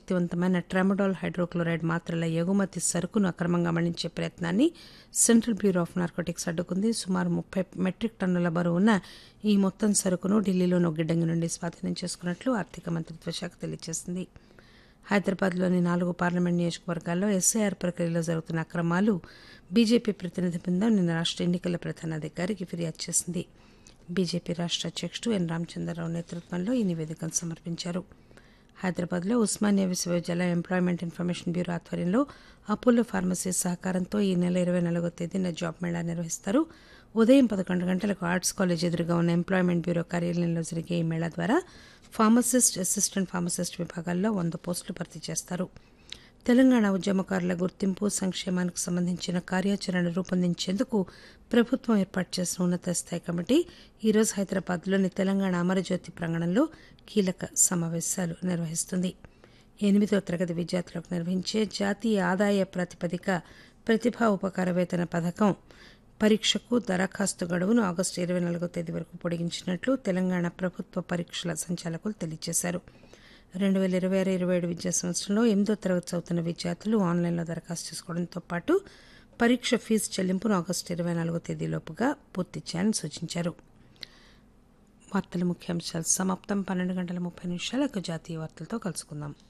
శక్తివంతమైన ట్రామడాల్ హైడ్రోక్లోరైడ్ మాత్రల ఎగుమతి సరుకును అక్రమంగా మళ్లించే ప్రయత్నాన్ని సెంట్రల్ బ్యూరో ఆఫ్ నార్కోటిక్స్ అడ్డుకుంది సుమారు ముప్పై మెట్రిక్ టన్నుల బరువు ఉన్న ఈ మొత్తం సరుకును ఢిల్లీలోని ఒక గిడ్డంగి నుండి స్వాధీనం చేసుకున్నట్లు ఆర్థిక మంత్రిత్వ శాఖ తెలియజేసింది హైదరాబాద్లోని నాలుగు పార్లమెంట్ నియోజకవర్గాల్లో ఎస్ఐఆర్ ప్రక్రియలో జరుగుతున్న అక్రమాలు బీజేపీ ప్రతినిధి బృందం నిన్న రాష్ట్ర ఎన్నికల ప్రధానాధికారికి ఫిర్యాదు చేసింది బీజేపీ రాష్ట్ర అధ్యక్షుడు ఎన్ రామచంద్రరావు నేతృత్వంలో ఈ నివేదికను సమర్పించారు హైదరాబాద్లో ఉస్మానియా విశ్వవిద్యాలయం ఎంప్లాయ్మెంట్ ఇన్ఫర్మేషన్ బ్యూరో ఆధ్వర్యంలో అపోలో ఫార్మసీ సహకారంతో ఈ నెల ఇరవై నాలుగో తేదీన జాబ్ మేళా నిర్వహిస్తారు ఉదయం పదకొండు గంటలకు ఆర్ట్స్ కాలేజ్ ఎదురుగా ఉన్న ఎంప్లాయ్మెంట్ బ్యూరో కార్యాలయంలో జరిగే ఈ మేళా ద్వారా ఫార్మసిస్ట్ అసిస్టెంట్ ఫార్మసిస్ట్ విభాగాల్లో వంద పోస్టులు భర్తీ చేస్తారు తెలంగాణ ఉద్యమకారుల గుర్తింపు సంక్షేమానికి సంబంధించిన కార్యాచరణ రూపొందించేందుకు ప్రభుత్వం ఏర్పాటు చేసిన ఉన్నత స్థాయి కమిటీ ఈరోజు హైదరాబాద్లోని తెలంగాణ అమరజ్యోతి ప్రాంగణంలో కీలక సమావేశాలు నిర్వహిస్తుంది ఎనిమిదో తరగతి విద్యార్థులకు నిర్వహించే జాతీయ ఆదాయ ప్రాతిపదిక ప్రతిభా ఉపకార వేతన పథకం పరీక్షకు దరఖాస్తు గడువును ఆగస్టు ఇరవై నాలుగో తేదీ వరకు పొడిగించినట్లు తెలంగాణ ప్రభుత్వ పరీక్షల సంచాలకులు తెలియజేశారు రెండు వేల ఇరవై ఆరు ఇరవై ఏడు విద్యా సంవత్సరంలో ఎనిమిదో తరగతి చదువుతున్న విద్యార్థులు ఆన్లైన్లో దరఖాస్తు చేసుకోవడంతో పాటు పరీక్ష ఫీజు చెల్లింపును ఆగస్టు ఇరవై నాలుగో తేదీలోపుగా పూర్తి చేయాలని సూచించారు వార్తల ముఖ్యాంశాలు సమాప్తం పన్నెండు గంటల ముప్పై నిమిషాలకు జాతీయ వార్తలతో కలుసుకుందాం